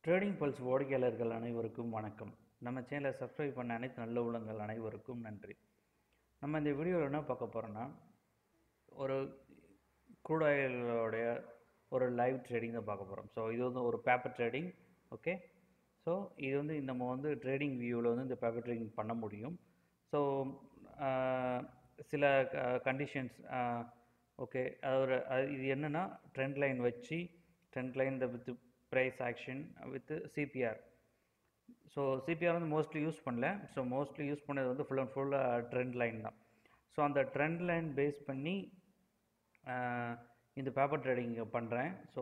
trading pulse வாடிக்கையாளர்கள் அனைவருக்கும் வணக்கம் நம்ம சேனலை சப்ஸ்கிரைப் பண்ண அனைத்து நல்ல உள்ளங்கள் அனைவருக்கும் நன்றி நம்ம இந்த வீடியோவில் என்ன பார்க்க போகிறோன்னா ஒரு crude oil உடைய ஒரு லைவ் ட்ரேடிங் தான் பார்க்க போகிறோம் ஸோ இது வந்து ஒரு பேப்பர் ட்ரேடிங் ஓகே ஸோ இது வந்து நம்ம வந்து ட்ரேடிங் வியூவில் வந்து இந்த பேப்பர் ட்ரேடிங் பண்ண முடியும் ஸோ சில கண்டிஷன்ஸ் ஓகே அது ஒரு அது இது என்னென்னா ட்ரெண்ட் லைன் வச்சு trend line with price action with CPR so CPR வந்து மோஸ்ட்லி யூஸ் பண்ணல ஸோ மோஸ்ட்லி யூஸ் பண்ணது வந்து ஃபுல் அண்ட் ஃபுல்லாக ட்ரெண்ட் லைன் தான் ஸோ அந்த ட்ரெண்ட் லைன் பேஸ் பண்ணி ஆஹ், இந்த பேப்பர் ட்ரேடிங் பண்ணுறேன் ஸோ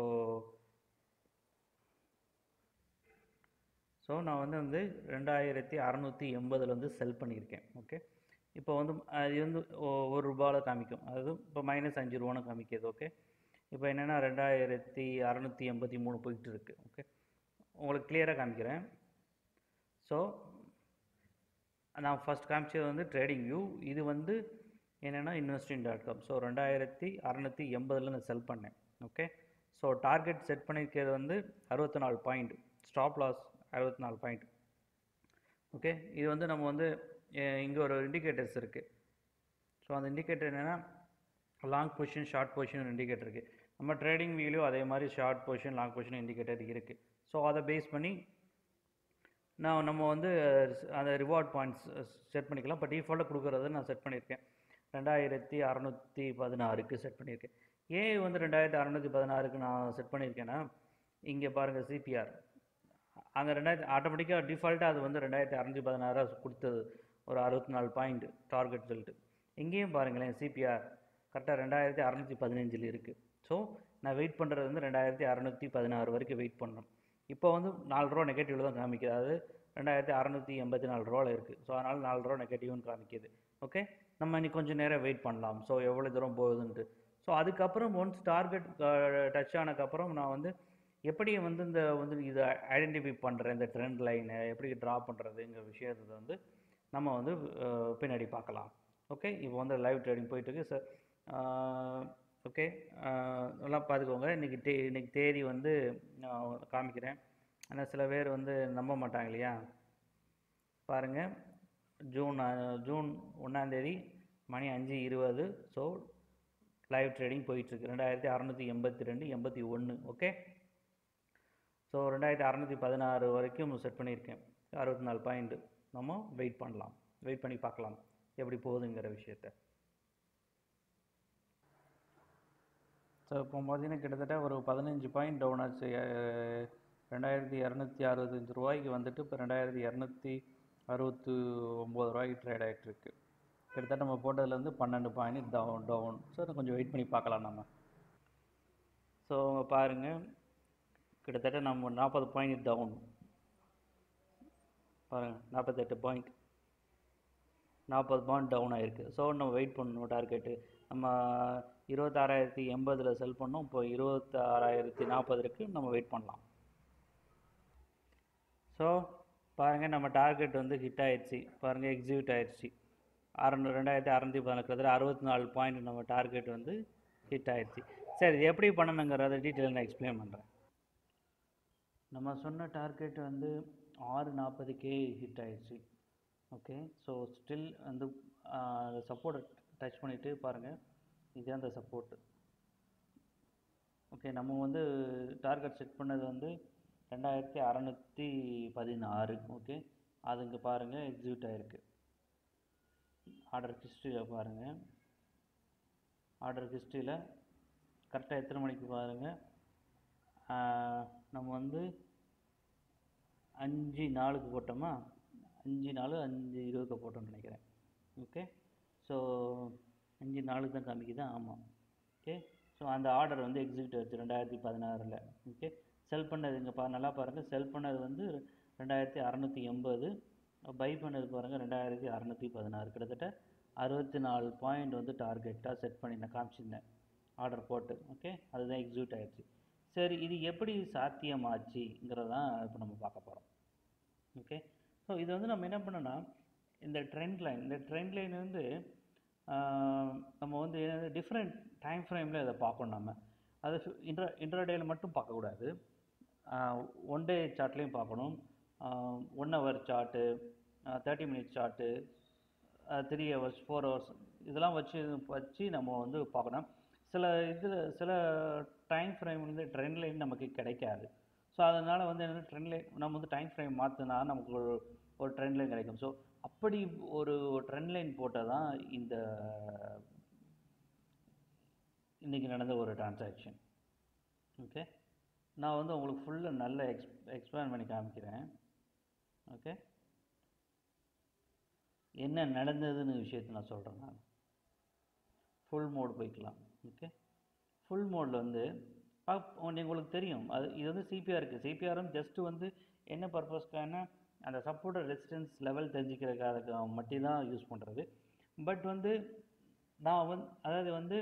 ஸோ நான் வந்து வந்து ரெண்டாயிரத்தி அறநூற்றி எண்பதில் வந்து செல் பண்ணியிருக்கேன் ஓகே இப்போ வந்து அஹ், இது வந்து ஒ- ஒரு ரூபாவில் காமிக்கும் அதாவது இப்போ மைனஸ் அஞ்சு ரூபான்னு காமிக்குது ஓகே இப்போ என்னென்னா ரெண்டாயிரத்தி அறநூற்றி எண்பத்தி மூணு போயிட்டு இருக்கு ஓகே உங்களுக்கு கிளியராக காமிக்கிறேன் ஸோ நான் ஃபர்ஸ்ட் காமிச்சது வந்து ட்ரேடிங் வியூ இது வந்து என்னென்னா இன்வெஸ்டிங் டாட் காம் ஸோ ரெண்டாயிரத்தி அறநூற்றி எண்பதில் நான் செல் பண்ணேன் ஓகே ஸோ டார்கெட் செட் பண்ணியிருக்கிறது வந்து அறுபத்தி நாலு பாயிண்ட் ஸ்டாப் லாஸ் அறுபத்தி நாலு பாயிண்ட் ஓகே இது வந்து நம்ம வந்து இங்கே ஒரு இண்டிகேட்டர்ஸ் இருக்குது ஸோ அந்த இண்டிகேட்டர் என்னென்னா long position short position indicator இருக்குது நம்ம ட்ரேடிங் வியூலையும் அதே மாதிரி short position long position indicator இருக்குது ஸோ அதை பேஸ் பண்ணி நான் நம்ம வந்து அஹ், அந்த ரிவார்ட் பாயிண்ட்ஸ் செட் பண்ணிக்கலாம் இப்போ டிஃபால்ட்டாக கொடுக்குறத நான் செட் பண்ணியிருக்கேன் ரெண்டாயிரத்தி அறநூற்றி பதினாறுக்கு செட் பண்ணியிருக்கேன் ஏன் வந்து ரெண்டாயிரத்தி அறநூற்றி பதினாறுக்கு நான் செட் பண்ணியிருக்கேன்னா இங்கே பாருங்கள் சிபிஆர் அங்கே ரெண்டாயிரத்தி ஆட்டோமேட்டிக்காக டிஃபால்ட்டாக அது வந்து ரெண்டாயிரத்தி அறநூற்றி பதினாறாக கொடுத்தது ஒரு அறுபத்தி நாலு பாயிண்ட் டார்கெட் சொல்லிட்டு இங்கேயும் பாருங்களேன் சிபிஆர் கரெக்டாக ரெண்டாயிரத்தி அறநூற்றி பதினஞ்சில் இருக்குது ஸோ நான் வெயிட் பண்ணுறது வந்து ரெண்டாயிரத்தி அறநூற்றி பதினாறு வரைக்கும் வெயிட் பண்ணணும் இப்போ வந்து நாலு ரூபா நெகட்டிவில் தான் காமிக்குது அதாவது ரெண்டாயிரத்தி அறநூற்றி எண்பத்தி நாலு ரூபாவில் இருக்குது ஸோ அதனால் நாலு ரூபா நெகட்டிவ்னு காமிக்குது ஓகே நம்ம இன்னைக்கு கொஞ்சம் நேரம் வெயிட் பண்ணலாம் ஸோ எவ்வளோ தூரம் போகுதுன்ட்டு ஸோ அதுக்கப்புறம் ஒன்ஸ் டார்கெட் டச் ஆனதுக்கப்புறம் நான் வந்து எப்படி வந்து இந்த வந்து இதை ஐடென்டிஃபை பண்ணுறேன் இந்த ட்ரெண்ட் லைனை எப்படி ட்ரா பண்ணுறதுங்கிற விஷயத்தை வந்து நம்ம வந்து அஹ், பின்னாடி பார்க்கலாம் ஓகே இப்போ வந்து லைவ் ட்ரேடிங் போயிட்டுருக்கு சார் ஓகே நல்லா பார்த்துக்கோங்க இன்றைக்கி தே இன்னைக்கு தேதி வந்து நான் காமிக்கிறேன் ஆனால் சில பேர் வந்து நம்ப மாட்டாங்க இல்லையா பாருங்கள் ஜூன் அஹ், ஜூன் ஒன்றாந்தேதி மணி அஞ்சு இருபது ஸோ லைவ் ட்ரேடிங் போயிட்டுருக்கு ரெண்டாயிரத்தி அறநூற்றி எண்பத்தி ரெண்டு எண்பத்தி ஒன்று ஓகே ஸோ ரெண்டாயிரத்தி அறநூற்றி பதினாறு வரைக்கும் செட் பண்ணியிருக்கேன் அறுபத்தி நாலு பாயிண்ட் நம்ம வெயிட் பண்ணலாம் வெயிட் பண்ணி பார்க்கலாம் எப்படி போகுதுங்கிற விஷயத்த ஸோ இப்போ பார்த்தீங்கன்னா கிட்டத்தட்ட ஒரு பதினஞ்சு பாயிண்ட் டவுன் ஆச்சு அஹ், ரெண்டாயிரத்தி இரநூத்தி அறுபத்தஞ்சு ரூபாய்க்கு வந்துட்டு இப்போ ரெண்டாயிரத்தி இரநூத்தி அறுபத்து ஒம்பது ரூபாய்க்கு ட்ரேட் ஆகிட்டு இருக்கு கிட்டத்தட்ட நம்ம போட்டதுலேருந்து பன்னெண்டு பாயிண்ட் டவுன் டவுன் ஸோ கொஞ்சம் வெயிட் பண்ணி பார்க்கலாம் நம்ம ஸோ பாருங்கள் கிட்டத்தட்ட நம்ம நாற்பது பாயிண்ட் டவுன் பாருங்கள் நாற்பத்தெட்டு பாயிண்ட் நாற்பது பாயிண்ட் டவுன் ஆயிருக்கு ஸோ நம்ம வெயிட் பண்ணணும் டார்கெட்டு நம்ம இருபத்தாறாயிரத்தி எண்பதில் செல் பண்ணோம் இப்போ இருபத்தாறாயிரத்தி நாற்பது இருக்குது நம்ம வெயிட் பண்ணலாம் ஸோ பாருங்கள் நம்ம டார்கெட் வந்து ஹிட் ஆயிடுச்சு பாருங்கள் எக்ஸிக்யூட் ஆயிடுச்சு அறநூறு ரெண்டாயிரத்தி அறநூற்றி பதினாலு கிட்டத்தட்ட அறுபத்தி நாலு பாயிண்ட் நம்ம டார்கெட் வந்து ஹிட் ஆயிடுச்சு சரி இது எப்படி பண்ணணுங்கிறத டீட்டெயில் நான் எக்ஸ்பிளைன் பண்ணுறேன் நம்ம சொன்ன டார்கெட் வந்து ஆறு நாற்பதுக்கே ஹிட் ஆயிடுச்சு ஓகே ஸோ ஸ்டில் வந்து சப்போர்ட்டை டச் பண்ணிவிட்டு பாருங்கள் இதுதான் அந்த சப்போர்ட்டு ஓகே நம்ம வந்து டார்கெட் செட் பண்ணது வந்து ரெண்டாயிரத்தி அறநூற்றி பதினாறு ஓகே அது இங்கே பாருங்கள் எக்ஸிக்யூட் ஆகிருக்கு ஆர்டர் ஹிஸ்ட்ரியில் பாருங்கள் ஆர்டர் ஹிஸ்ட்ரியில் கரெக்டாக எத்தனை மணிக்கு பாருங்கள் நம்ம வந்து அஞ்சு நாளுக்கு போட்டோமா அஞ்சு நாலு அஞ்சு இருபதுக்கு போட்டோம்னு நினைக்கிறேன் ஓகே ஸோ அஞ்சு நாளுக்கு தான் காமிக்குது ஆமாம் ஓகே ஸோ அந்த ஆர்டர் வந்து எக்ஸிக்யூட் ஆச்சு ரெண்டாயிரத்தி பதினாறில் ஓகே செல் பண்ணது இங்கே பா நல்லா பாருங்கள் செல் பண்ணது வந்து ரெண்டாயிரத்தி அறநூற்றி எண்பது பை பண்ணது பாருங்கள் ரெண்டாயிரத்தி அறநூற்றி பதினாறு கிட்டத்தட்ட அறுபத்தி நாலு பாயிண்ட் வந்து டார்கெட்டாக செட் பண்ணி நான் காமிச்சிருந்தேன் ஆர்டர் போட்டு ஓகே அதுதான் எக்ஸிக்யூட் ஆயிடுச்சு சரி இது எப்படி சாத்தியமாச்சுங்கிறதான் இப்போ நம்ம பார்க்க போகிறோம் ஓகே ஸோ இது வந்து நம்ம என்ன பண்ணோன்னா இந்த ட்ரெண்ட் லைன் இந்த ட்ரெண்ட் லைன் வந்து ஆஹ், நம்ம வந்து டிஃப்ரெண்ட் டைம் ஃப்ரேமில் இதை பார்க்கணும் நம்ம அது இன்ட்ரா இன்ட்ராடேயில் மட்டும் பார்க்கக்கூடாது ஒன் டே சார்ட்லேயும் பார்க்கணும் one hour chart thirty minutes chart three hours four hours இதெல்லாம் வச்சு வச்சு நம்ம வந்து பார்க்கணும் சில இதில் சில டைம் ஃப்ரேம் வந்து ட்ரெண்ட் லைன் நமக்கு கிடைக்காது ஸோ அதனால் வந்து என்னென்னா ட்ரெண்ட் லைன் நம்ம வந்து டைம் ஃப்ரேம் மாற்றினா நமக்கு ஒரு ஒரு ட்ரெண்ட் லைன் கிடைக்கும் ஸோ அப்படி ஒரு ட்ரெண்ட் லைன் போட்டால் தான் இந்த இன்றைக்கி நடந்த ஒரு டிரான்சாக்ஷன் ஓகே நான் வந்து உங்களுக்கு ஃபுல்லாக நல்ல எக்ஸ் எக்ஸ்பிளைன் பண்ணி காமிக்கிறேன் ஓகே என்ன நடந்ததுன்னு விஷயத்தை நான் சொல்கிறேன் நான் ஃபுல் மோட் போய்க்கலாம் ஓகே ஃபுல் மோடில் வந்து பாப் உங்களுக்கு தெரியும் அது இது வந்து சிபிஆர் இருக்குது சிபிஆரும் ஜஸ்ட்டு வந்து என்ன பர்பஸ்க்கான அந்த சப்போர்ட்டர் ரெசிஸ்டன்ஸ் லெவல் தெரிஞ்சுக்கிறதுக்காக மட்டும் தான் யூஸ் பண்ணுறது பட் வந்து நான் வந்து அதாவது வந்து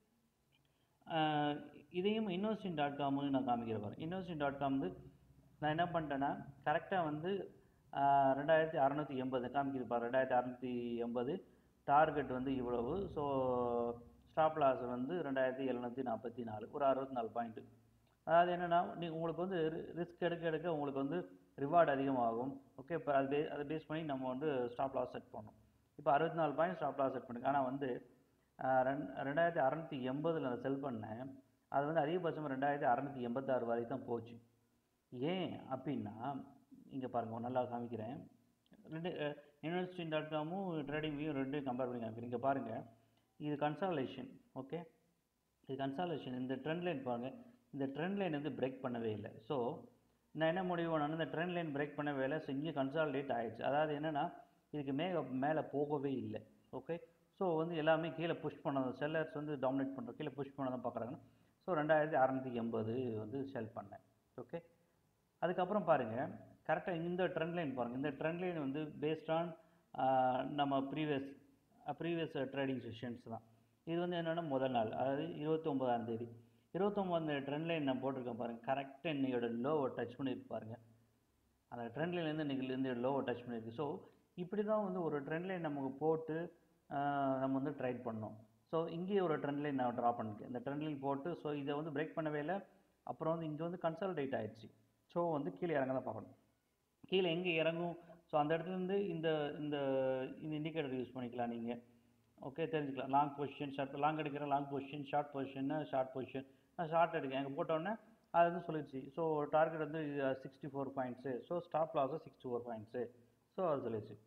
ஆஹ், இதையும் இன்னோசின் டாட் காம்னு நான் காமிக்கிற பாருங்க இன்னோசின் டாட் காம் வந்து நான் என்ன பண்ணிட்டேன்னா கரெக்டாக வந்து ஆஹ், ரெண்டாயிரத்தி அறநூற்றி எண்பது காமிக்கிது பாரு ரெண்டாயிரத்தி அறநூற்றி எண்பது டார்கெட் வந்து இவ்வளவு ஸோ ஸ்டாப் லாஸ் வந்து ரெண்டாயிரத்தி எழுநூற்றி நாற்பத்தி நாலு ஒரு அறுபத்தி நாலு பாயிண்ட்டு அதாவது என்னென்னா நீ உங்களுக்கு வந்து ரிஸ்க் எடுக்க எடுக்க உங்களுக்கு வந்து ரிவார்டு அதிகமாகும் ஓகே இப்போ அது பே அதை பேஸ் பண்ணி நம்ம வந்து ஸ்டாப் லாஸ் செட் பண்ணோம் இப்போ அறுபத்தி நாலு பாயிண்ட் ஸ்டாப் லாஸ் செட் பண்ணுங்க ஆனால் வந்து ஆஹ், ரெண் ரெண்டாயிரத்தி அறநூற்றி எண்பதில் நான் செல் பண்ணேன் அது வந்து அதிகபட்சம் ரெண்டாயிரத்தி அறநூற்றி எண்பத்தாறு வரைக்கும் தான் போச்சு ஏன் அப்படின்னா இங்கே பாருங்கள் நல்லா காமிக்கிறேன் ரெண்டு யூனிவர்சிட்டி டாட் காமும் ட்ரேடிங் வியூ ரெண்டையும் கம்பேர் பண்ணி காமிக்கிறேன் இங்கே பாருங்கள் இது கன்சாலேஷன் ஓகே இது கன்சாலேஷன் இந்த ட்ரெண்ட் லைன் பாருங்கள் இந்த ட்ரெண்ட் லைன் வந்து பிரேக் பண்ணவே இல்லை ஸோ நான் என்ன முடிவு பண்ணேன்னா இந்த ட்ரெண்ட் லைன் பிரேக் பண்ணவே இல்லை ஸோ இங்கே கன்சாலிடேட் ஆயிடுச்சு அதாவது என்னென்னா இதுக்கு மேலே மேலே போகவே இல்லை ஓகே ஸோ வந்து எல்லாமே கீழே புஷ் பண்ணது செல்லர்ஸ் வந்து டாமினேட் பண்ணுற கீழே புஷ் பண்ண தான் பார்க்குறாங்க ஸோ ரெண்டாயிரத்தி அறநூற்றி எண்பது வந்து செல் பண்ணேன் ஓகே அதுக்கப்புறம் பாருங்கள் கரெக்டாக இந்த ட்ரெண்ட் லைன் பாருங்கள் இந்த ட்ரெண்ட் லைன் வந்து பேஸ்ட் ஆன் நம்ம ப்ரீவியஸ் ப்ரீவியஸ் ட்ரேடிங் செஷன்ஸ் தான் இது வந்து என்னென்னா முதல் நாள் அதாவது இருபத்தொம்பதாம் தேதி இருபத்தொம்பதாம் ட்ரெண்ட் லைன் நான் போட்டிருக்கேன் பாருங்கள் கரெக்டாக இன்னையோட லோவை டச் பண்ணியிருக்கு பாருங்கள் அந்த ட்ரெண்ட் லைன்லேருந்து இன்றைக்கி இருந்து லோவை டச் பண்ணியிருக்கு ஸோ இப்படி தான் வந்து ஒரு ட்ரெண்ட் லைன் நமக்கு போட்டு ஆஹ், நம்ம வந்து ட்ரைட் பண்ணோம் ஸோ இங்கேயே ஒரு ட்ரெண்ட் லைன் நான் ட்ரா பண்ணிருக்கேன் இந்த ட்ரெண்ட் லைன் போட்டு ஸோ இதை வந்து பிரேக் பண்ணவே இல்லை அப்புறம் வந்து இங்கே வந்து கன்சால்டேட் ஆயிடுச்சு ஸோ வந்து கீழே இறங்க தான் பார்க்கணும் கீழே எங்கே இறங்கும் ஸோ அந்த இடத்துல இருந்து இந்த இந்த இந்த இண்டிகேட்டர் யூஸ் பண்ணிக்கலாம் நீங்கள் ஓகே தெரிஞ்சுக்கலாம் லாங் பொசிஷன் ஷார்ட் லாங் எடுக்கிற லாங் பொசிஷன் ஷார்ட் பொசிஷன்னா ஷார்ட் பொசிஷன் நான் ஷார்ட் எடுக்கேன் அங்கே போட்டோன்னே அது வந்து சொல்லிடுச்சு ஸோ டார்கெட் வந்து sixty four points so stop லாஸும் சிக்ஸ்டி ஃபோர் பாயிண்ட்ஸு ஸோ அது சொல்லிடுச்சு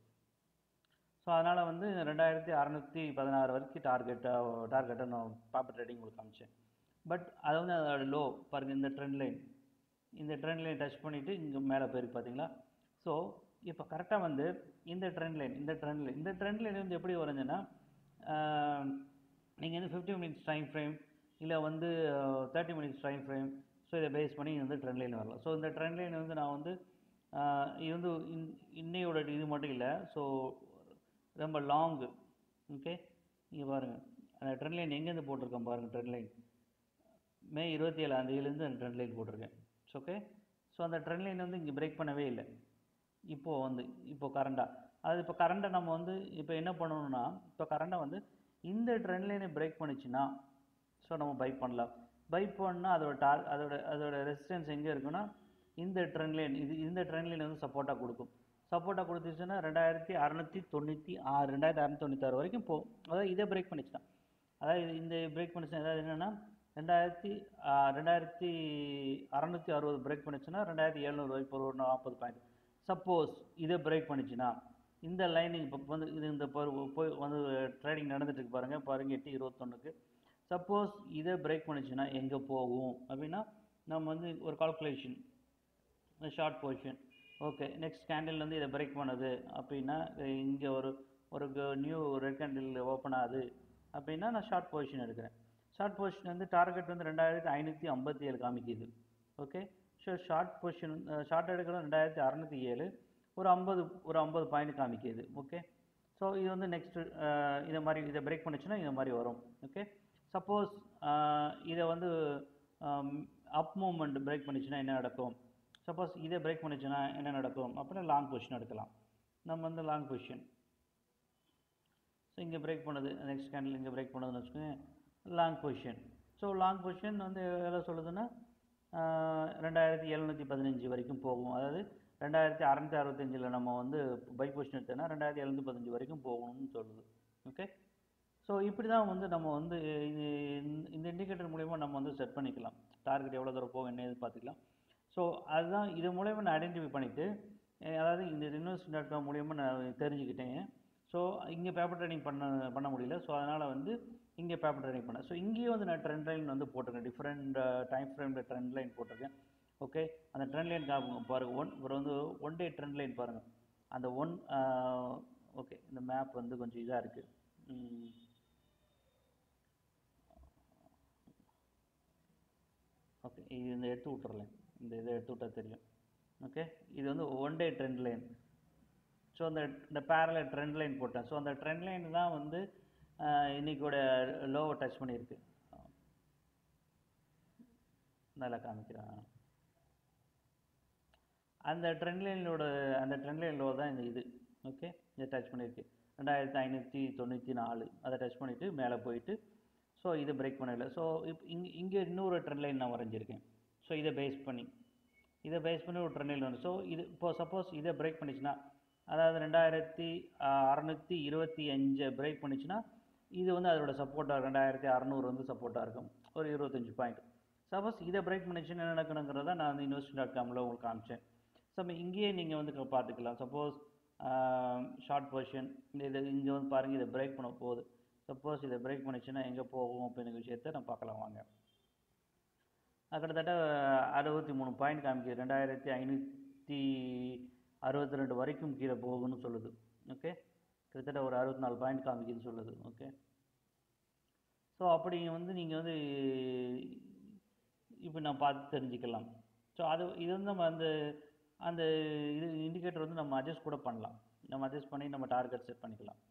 ஸோ அதனால் வந்து ரெண்டாயிரத்தி அறநூற்றி பதினாறு வரைக்கும் டார்கெட்டை டார்கெட்டை நான் பாப்பர் ட்ரேடிங் உங்களுக்கு காமிச்சேன் பட் அது வந்து அதோட லோ பாருங்கள் இந்த ட்ரெண்ட் லைன் இந்த ட்ரெண்ட் லைன் டச் பண்ணிவிட்டு இங்கே மேலே போயிருக்கு பார்த்தீங்களா ஸோ இப்போ கரெக்டாக வந்து இந்த ட்ரெண்ட் லைன் இந்த ட்ரெண்ட் லைன் இந்த ட்ரெண்ட் லைன் வந்து எப்படி வரைஞ்சேன்னா நீங்கள் வந்து ஃபிஃப்டி மினிட்ஸ் டைம் ஃப்ரேம் இல்லை வந்து thirty minutes time frame so இதை பேஸ் பண்ணி இது வந்து ட்ரெண்ட் லைன் வரலாம் ஸோ இந்த ட்ரெண்ட் லைன் வந்து நான் வந்து ஆஹ் இது வந்து இன் இன்னையோட இது மட்டும் இல்லை ஸோ ரொம்ப லாங்கு ஓகே இங்கே பாருங்கள் அந்த ட்ரெண்ட் லைன் எங்கேருந்து போட்டிருக்கேன் பாருங்கள் ட்ரெண்ட் லைன் மே இருபத்தி ஏழாம் தேதியிலேருந்து அந்த ட்ரெண்ட் லைன் போட்டிருக்கேன் ஓகே ஸோ அந்த ட்ரெண்ட் லைன் வந்து இங்கே பிரேக் பண்ணவே இல்லை இப்போது வந்து இப்போது கரண்டாக அது இப்போ கரண்டை நம்ம வந்து இப்போ என்ன பண்ணணும்னா இப்போ கரண்டை வந்து இந்த ட்ரெண்ட் லைனை பிரேக் பண்ணுச்சுன்னா ஸோ நம்ம பை பண்ணலாம் பை பண்ணால் அதோட டார் அதோட அதோட ரெசிஸ்டன்ஸ் எங்கே இருக்குன்னா இந்த ட்ரெண்ட் லைன் இது இந்த ட்ரெண்ட் லைன் வந்து சப்போர்ட்டாக கொடுக்கும் சப்போர்ட்டாக கொடுத்துச்சுன்னா ரெண்டாயிரத்தி அறநூற்றி தொண்ணூற்றி ஆறு ரெண்டாயிரத்தி அறநூற்றி தொண்ணூத்தாறு வரைக்கும் போகும் அதாவது இதே பிரேக் பண்ணிச்சுன்னா அதாவது இது- இந்த பிரேக் பண்ணிச்சுன்னா அதாவது என்னென்னா ரெண்டாயிரத்தி ஆஹ், ரெண்டாயிரத்தி அறநூற்றி அறுபது பிரேக் பண்ணிச்சுன்னா ரெண்டாயிரத்தி எழுநூறு வரைக்கும் ஒரு நாற்பது பாயிண்ட் சப்போஸ் இதை பிரேக் பண்ணிச்சுன்னா இந்த லைனிங் இப்போ வந்து இது இந்த பொ- போய் வந்து ட்ரேடிங் நடந்துட்டு இருக்கு பாருங்க பாருங்க எட்டு இருபத்தொன்னுக்கு சப்போஸ் இதை பிரேக் பண்ணிச்சுன்னா எங்கே போகும் அப்படின்னா நம்ம வந்து ஒரு calculation short position okay next candle வந்து இதை பிரேக் பண்ணுது அப்படின்னா இங்கே ஒரு ஒரு நியூ ரெட் கேண்டில் ஓப்பன் ஆகுது அப்படின்னா நான் ஷார்ட் பொசிஷன் எடுக்கிறேன் ஷார்ட் பொசிஷன் வந்து டார்கெட் வந்து ரெண்டாயிரத்தி ஐநூற்றி ஐம்பத்தி ஏழு காமிக்குது okay so short position short எடுக்கிறது ரெண்டாயிரத்தி அறநூற்றி ஏழு ஒரு ஐம்பது ஒரு ஐம்பது பாயிண்ட் காமிக்குது ஓகே ஸோ இது வந்து நெக்ஸ்ட்டு இதை மாதிரி இதை பிரேக் பண்ணுச்சுன்னா இது மாதிரி வரும் ஓகே சப்போஸ் இதை வந்து அப் மூமெண்ட் பிரேக் பண்ணிச்சுன்னா என்ன நடக்கும் சப்போஸ் இதை பிரேக் பண்ணிச்சுன்னா என்ன நடக்கும் அப்படின்னா லாங் பொசிஷன் எடுக்கலாம் நம்ம வந்து லாங் பொசிஷன் ஸோ இங்கே பிரேக் பண்ணுது நெக்ஸ்ட் கேண்டில் இங்கே பிரேக் பண்ணுதுன்னு வச்சுக்கோங்க long position so long position வந்து எவ்வளோ சொல்லுதுன்னா ரெண்டாயிரத்தி எழுநூற்றி பதினஞ்சு வரைக்கும் போகும் அதாவது ரெண்டாயிரத்தி அறநூற்றி அறுபத்தஞ்சில் நம்ம வந்து பை பொசிஷன் எடுத்தோன்னா ரெண்டாயிரத்தி எழுநூற்றி பதினஞ்சு வரைக்கும் போகணும்னு சொல்லுது ஓகே ஸோ இப்படி தான் வந்து நம்ம வந்து இது இந்த- இந்த இண்டிகேட்டர் மூலயமா நம்ம வந்து செட் பண்ணிக்கலாம் டார்கெட் எவ்வளோ தூரம் போகும் என்ன ஏதுன்னு பார்த்துக்கலாம் ஸோ அதுதான் இது மூலயமா நான் ஐடென்டிஃபை பண்ணிவிட்டு அதாவது இந்த இன்வெஸ்ட் டாட் காம் மூலியமாக நான் தெரிஞ்சுக்கிட்டேன் ஸோ இங்கே பேப்பர் ட்ரேடிங் பண்ண பண்ண முடியல ஸோ அதனால் வந்து இங்கே பேப்பர் ட்ரேடிங் பண்ணேன் ஸோ இங்கேயும் வந்து நான் ட்ரெண்ட் லைன் வந்து போட்டிருக்கேன் டிஃப்ரெண்ட் டைம் ஃப்ரேமில் ட்ரெண்ட் லைன் போட்டிருக்கேன் ஓகே அந்த ட்ரெண்ட் லைன் பாருங்கள் ஒன் ஒரு வந்து ஒன் டே ட்ரெண்ட் லைன் பாருங்கள் அந்த ஒன் ஓகே இந்த மேப் வந்து கொஞ்சம் இதாக இருக்குது ஓகே இது இந்த எடுத்து விட்டுறலேன் இந்த இதை எடுத்து விட்டா தெரியும் ஓகே இது வந்து one day trend line so அந்த இந்த பேரலல் ட்ரெண்ட் லைன் போட்டேன் ஸோ அந்த ட்ரெண்ட் லைன் தான் வந்து ஆஹ், இன்னைக்கோட லோவை டச் பண்ணியிருக்கு நல்லா காமிக்கிறேன் அந்த ட்ரெண்ட் லைனோட அந்த ட்ரெண்ட் லைன் லோ தான் இந்த இது ஓகே இதை டச் பண்ணியிருக்கு ரெண்டாயிரத்தி ஐநூற்றி தொண்ணூற்றி நாலு அதை டச் பண்ணிவிட்டு மேலே போயிட்டு ஸோ இதை பிரேக் பண்ணல ஸோ இப்போ இங்கே இங்கே இன்னொரு ட்ரெண்ட் லைன் நான் வரைஞ்சிருக்கேன் ஸோ இதை பேஸ் பண்ணி இதை பேஸ் பண்ணி ஒரு ட்ரெண்ட் லைன் வரும் ஸோ இது இப்போ சப்போஸ் இதை பிரேக் பண்ணிச்சுன்னா அதாவது ரெண்டாயிரத்தி அறநூற்றி இருபத்தி அஞ்சை பிரேக் பண்ணிச்சுன்னா இது வந்து அதோட சப்போர்ட்டாக ரெண்டாயிரத்தி அறநூறு வந்து சப்போர்ட்டாக இருக்கும் ஒரு இருபத்தஞ்சி பாயிண்ட் சப்போஸ் இதை பிரேக் பண்ணிச்சுன்னா என்ன நடக்கணுங்கிறத நான் வந்து இன்வெஸ்ட் டாட் காமில் உங்களுக்கு காமிச்சேன் ஸோ இங்கேயே நீங்கள் வந்து க- பார்த்துக்கலாம் சப்போஸ் ஷார்ட் பொசிஷன் இது இங்கே வந்து பாருங்கள் இதை பிரேக் பண்ண போகுது சப்போஸ் இதை பிரேக் பண்ணிச்சுன்னா எங்கே போகும் அப்படிங்கிற விஷயத்த நான் பார்க்கலாம் வாங்க அது கிட்டத்தட்ட அறுபத்தி மூணு பாயிண்ட் காமிக்குது ரெண்டாயிரத்தி ஐநூற்றி அறுபத்தி ரெண்டு வரைக்கும் கீழே போகும்னு சொல்லுது ஓகே கிட்டத்தட்ட ஒரு அறுபத்தி நாலு பாயிண்ட் காமிக்குதுன்னு சொல்லுது ஓகே ஸோ அப்படி வந்து நீங்கள் வந்து இப்போ நான் பார்த்து தெரிஞ்சுக்கலாம் ஸோ அது இது வந்து நம்ம அந்த அந்த இது இண்டிகேட்டர் வந்து நம்ம அட்ஜஸ்ட் கூட பண்ணலாம் நம்ம அட்ஜஸ்ட் பண்ணி நம்ம டார்கெட் செட் பண்ணிக்கலாம்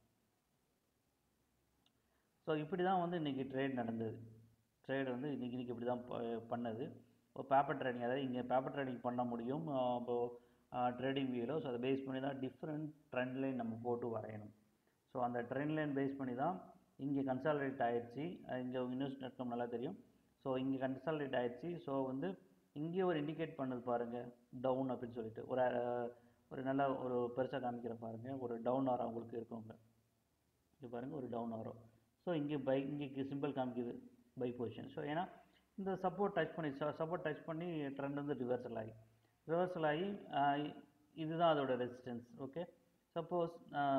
ஸோ இப்படி தான் வந்து இன்றைக்கி ட்ரேட் நடந்தது ட்ரேட் வந்து இன்றைக்கி இன்றைக்கி இப்படி தான் ப- பண்ணது இப்போ பேப்பர் ட்ரேடிங் அதாவது இங்கே பேப்பர் ட்ரேடிங் பண்ண முடியும் இப்போது ட்ரேடிங் வியூவில் ஸோ அதை பேஸ் பண்ணி தான் டிஃப்ரெண்ட் ட்ரெண்ட் லைன் நம்ம போட்டு வரையணும் ஸோ அந்த ட்ரெண்ட் லைன் பேஸ் பண்ணி தான் இங்கே கன்சாலிடேட் ஆயிடுச்சு இங்கே இன்வெஸ்ட் நட்கம் நல்லா தெரியும் ஸோ இங்கே கன்சாலிடேட் ஆயிடுச்சு ஸோ வந்து இங்கே ஒரு இண்டிகேட் பண்ணது பாருங்கள் டவுன் அப்படின்னு சொல்லிட்டு ஒரு அஹ், ஒரு நல்ல ஒரு பெருசாக காமிக்கிற பாருங்கள் ஒரு டவுன் ஆரம் உங்களுக்கு இருக்குங்க இங்கே பாருங்கள் ஒரு டவுன் ஆரம் ஸோ இங்கே பை இங்கே சிம்பிள் காமிக்குது பை பொசிஷன் ஸோ ஏன்னா இந்த சப்போர்ட் டச் பண்ணி சப்போர்ட் டச் பண்ணி ட்ரெண்ட் வந்து ரிவர்சல் ஆகி ரிவர்சல் ஆகி ஆஹ், இதுதான் அதோட ரெசிஸ்டன்ஸ் ஓகே சப்போஸ்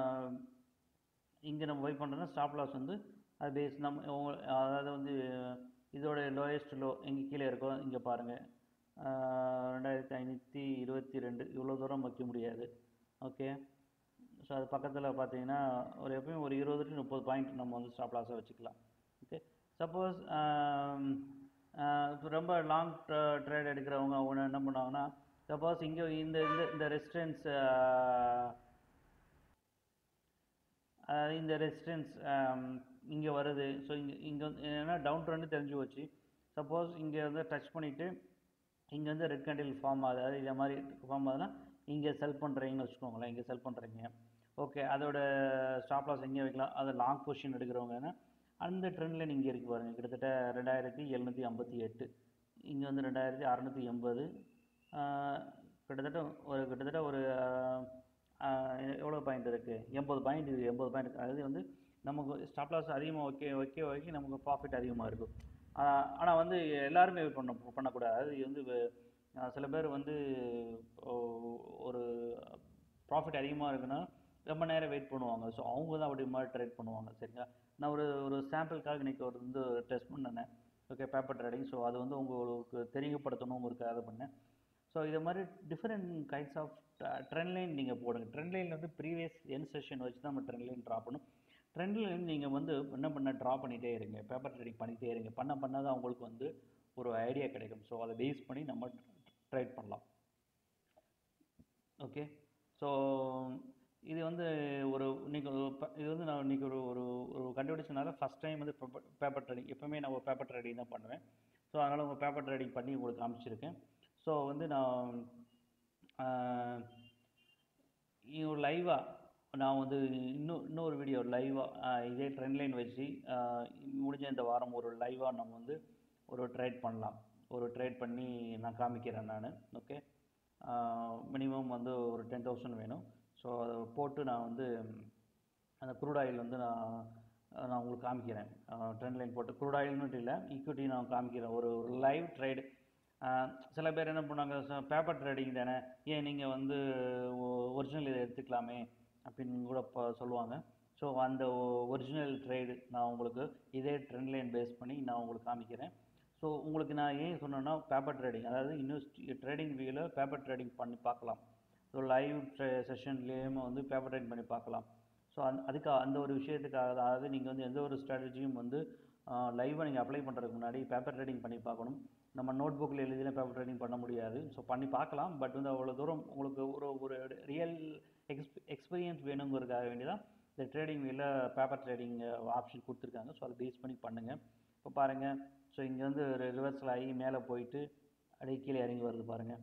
இங்கே நம்ம பை பண்ணுறோன்னா ஸ்டாப் லாஸ் வந்து அது பேஸ் நம்ம உங்க- அதாவது வந்து இதோட லோயஸ்ட் லோ எங்கே கீழே இருக்கோ இங்கே பாருங்கள் ரெண்டாயிரத்தி ஐநூற்றி இருபத்தி ரெண்டு இவ்வளோ தூரம் வைக்க முடியாது ஓகே ஸோ அது பக்கத்தில் பார்த்தீங்கன்னா ஒரு எப்பயும் ஒரு இருபது டு முப்பது பாயிண்ட் நம்ம வந்து ஸ்டாப் லாஸை வச்சுக்கலாம் ஓகே சப்போஸ் ரொம்ப லாங் ட்ரேட் எடுக்கிறவங்க அவங்க என்ன பண்ணுவாங்கன்னா சப்போஸ் இங்கே இந்த இந்த இந்த ரெசிஸ்டன்ஸ் அதாவது இந்த ரெசிஸ்டன்ஸ் இங்கே வருது ஸோ இங்கே இங்கே வந்து என்னென்னா டவுன் ட்ரெண்டு தெரிஞ்சு போச்சு சப்போஸ் இங்கே வந்து டச் பண்ணிவிட்டு இங்கே வந்து ரெட் கேண்டில் ஃபார்ம் ஆகுது அதாவது இதை மாதிரி ஃபார்ம் ஆகுதுன்னா இங்கே செல் பண்ணுறீங்கன்னு வச்சுக்கோங்களேன் இங்கே செல் பண்ணுறீங்க ஓகே அதோட ஸ்டாப் லாஸ் எங்கே வைக்கலாம் அது லாங் பொசிஷன் எடுக்கிறவங்கன்னா அந்த ட்ரெண்டில் இங்கே இருக்கு பாருங்கள் கிட்டத்தட்ட ரெண்டாயிரத்தி எழுநூற்றி ஐம்பத்தி எட்டு இங்கே வந்து ரெண்டாயிரத்தி அறநூற்றி எண்பது கிட்டத்தட்ட ஒரு கிட்டத்தட்ட ஒரு எவ்வளோ பாயிண்ட் இருக்குது எண்பது பாயிண்ட் இது எண்பது பாயிண்ட் அதாவது வந்து நமக்கு ஸ்டாப் லாஸ் அதிகமாக வைக்க வைக்க வைக்க நமக்கு ப்ராஃபிட் அதிகமாக இருக்கும் ஆனால் வந்து எல்லாருமே இது பண்ண பண்ணக்கூடாது அதாவது இது வந்து வே- ஆஹ் சில பேர் வந்து ஓ- ஒரு ப்ராஃபிட் அதிகமாக இருக்குன்னா ரொம்ப நேரம் வெயிட் பண்ணுவாங்க ஸோ அவங்க தான் அப்படி மாதிரி ட்ரேட் பண்ணுவாங்க சரிங்களா நான் ஒரு ஒரு சாம்பிளுக்காக இன்றைக்கி ஒரு வந்து டெஸ்ட் பண்ணினேன் ஓகே பேப்பர் ட்ரேடிங் ஸோ அது வந்து உங்களுக்கு தெரியப்படுத்தணுங்கிறதுக்காக பண்ணேன் ஸோ இது மாதிரி different kinds of trend line நீங்கள் போடுங்க ட்ரெண்ட் லைன் வந்து ப்ரீவியஸ் என் செஷன் வச்சு தான் நம்ம ட்ரெண்ட் லைன் ட்ரா பண்ணும் ட்ரெண்ட் லைன் நீங்கள் வந்து என்ன பண்ண ட்ரா பண்ணிகிட்டே இருங்க பேப்பர் ட்ரேடிங் பண்ணிகிட்டே இருங்க பண்ண பண்ண தான் உங்களுக்கு வந்து ஒரு ஐடியா கிடைக்கும் ஸோ அதை பேஸ் பண்ணி நம்ம ட்ரேட் பண்ணலாம் ஓகே ஸோ இது வந்து ஒரு இன்னைக்கு ஒரு ப- இது வந்து நான் இன்னைக்கு ஒரு ஒரு ஒரு கண்டுபிடிச்சனால ஃபஸ்ட் டைம் வந்து பேப்பர் ட்ரேடிங் எப்பவுமே நான் ஒரு பேப்பர் ட்ரேடிங் தான் பண்ணுவேன் ஸோ அதனால் உங்கள் பேப்பர் ட்ரேடிங் பண்ணி உங்களுக்கு காமிச்சிருக்கேன் ஸோ வந்து நான் ஒரு லைவாக நான் வந்து இன்னும் இன்னொரு வீடியோ லைவாக இதே ட்ரெண்ட் லைன் வச்சு ஆஹ் முடிஞ்ச இந்த வாரம் ஒரு லைவாக நம்ம வந்து ஒரு ட்ரேட் பண்ணலாம் ஒரு ட்ரேட் பண்ணி நான் காமிக்கிறேன் நான் ஓகே மினிமம் வந்து ஒரு டென் தௌசண்ட் வேணும் ஸோ அதை போட்டு நான் வந்து அந்த க்ரூட் ஆயில் வந்து நான் நான் உங்களுக்கு காமிக்கிறேன் ட்ரெண்ட் லைன் போட்டு க்ரூட் ஆயில்னு இல்லை ஈக்விட்டி நான் காமிக்கிறேன் ஒரு ஒரு லைவ் ட்ரேடு சில பேர் என்ன பண்ணாங்க பேப்பர் ட்ரேடிங் தானே ஏன் நீங்கள் வந்து ஒரிஜினல் இதை எடுத்துக்கலாமே அப்படின்னு கூட இப்போ சொல்லுவாங்க ஸோ அந்த ஒரிஜினல் ட்ரேடு நான் உங்களுக்கு இதே ட்ரெண்ட் லைன் பேஸ் பண்ணி நான் உங்களுக்கு காமிக்கிறேன் ஸோ உங்களுக்கு நான் ஏன் சொன்னேன்னா பேப்பர் ட்ரேடிங் அதாவது இன்வெஸ்ட் ட்ரேடிங் வியூவில் பேப்பர் ட்ரேடிங் பண்ணி பார்க்கலாம் ஸோ லைவ் செஷன்லேயுமே வந்து பேப்பர் ட்ரேடிங் பண்ணி பார்க்கலாம் ஸோ அந் அதுக்கு அந்த ஒரு விஷயத்துக்காக தான் அதாவது நீங்கள் வந்து எந்த ஒரு ஸ்ட்ராட்டஜியும் வந்து லைவாக நீங்கள் அப்ளை பண்ணுறதுக்கு முன்னாடி பேப்பர் ட்ரேடிங் பண்ணி பார்க்கணும் நம்ம நோட் புக்கில் எழுதினா பேப்பர் ட்ரேடிங் பண்ண முடியாது ஸோ பண்ணி பார்க்கலாம் பட் வந்து அவ்வளோ தூரம் உங்களுக்கு ஒரு ஒரு ரியல் எக்ஸ் எக்ஸ்பீரியன்ஸ் வேணுங்கிறதுக்காக வேண்டி தான் இந்த ட்ரேடிங் வியூவில் பேப்பர் ட்ரேடிங் ஆப்ஷன் கொடுத்துருக்காங்க ஸோ அதை பேஸ் பண்ணி பண்ணுங்கள் இப்போ பாருங்கள் ஸோ இங்கே வந்து ரிவர்ஸில் ஆகி மேலே போயிட்டு அப்படியே கீழே இறங்கி வருது பாருங்கள்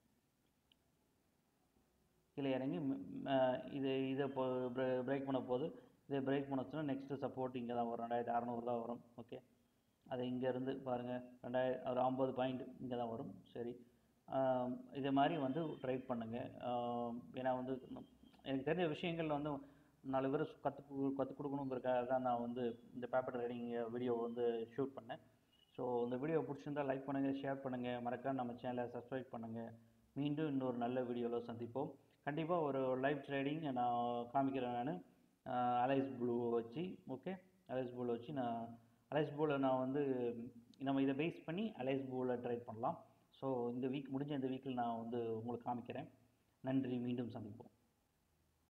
கீழே இறங்கி இது இதை இப்போ பிரேக் பண்ண போது இதை பிரேக் பண்ணச்சுன்னா நெக்ஸ்ட்டு சப்போர்ட் இங்கே தான் வரும் ரெண்டாயிரத்தி அறநூறு தான் வரும் ஓகே அது இங்கேருந்து பாருங்கள் ரெண்டாயிரம் ஒரு ஐம்பது பாயிண்ட் இங்கே தான் வரும் சரி இதே மாதிரி வந்து ட்ரை பண்ணுங்கள் ஏன்னா வந்து எனக்கு தெரிஞ்ச விஷயங்கள் வந்து நாலு பேர் கற்று கற்றுக் கொடுக்கணுங்கிறதுக்காக தான் நான் வந்து இந்த பேப்பர் ரைடிங் வீடியோ வந்து ஷூட் பண்ணேன் ஸோ இந்த வீடியோ பிடிச்சிருந்தால் லைக் பண்ணுங்கள் ஷேர் பண்ணுங்கள் மறக்காம நம்ம சேனலை சப்ஸ்கிரைப் பண்ணுங்கள் மீண்டும் இன்னொரு நல்ல வீடியோவில் சந்திப்போம் கண்டிப்பாக ஒரு லைவ் ட்ரேடிங் நான் காமிக்கிறேன் நான் அலைஸ் ப்ளூ வச்சு ஓகே அலைஸ் ப்ளூ வச்சு நான் அலைஸ் ப்ளூவில் நான் வந்து நம்ம இதை பேஸ் பண்ணி அலைஸ் ப்ளூவில் ட்ரை பண்ணலாம் ஸோ இந்த வீக் முடிஞ்ச இந்த வீக்கில் நான் வந்து உங்களுக்கு காமிக்கிறேன் நன்றி மீண்டும் சந்திப்போம்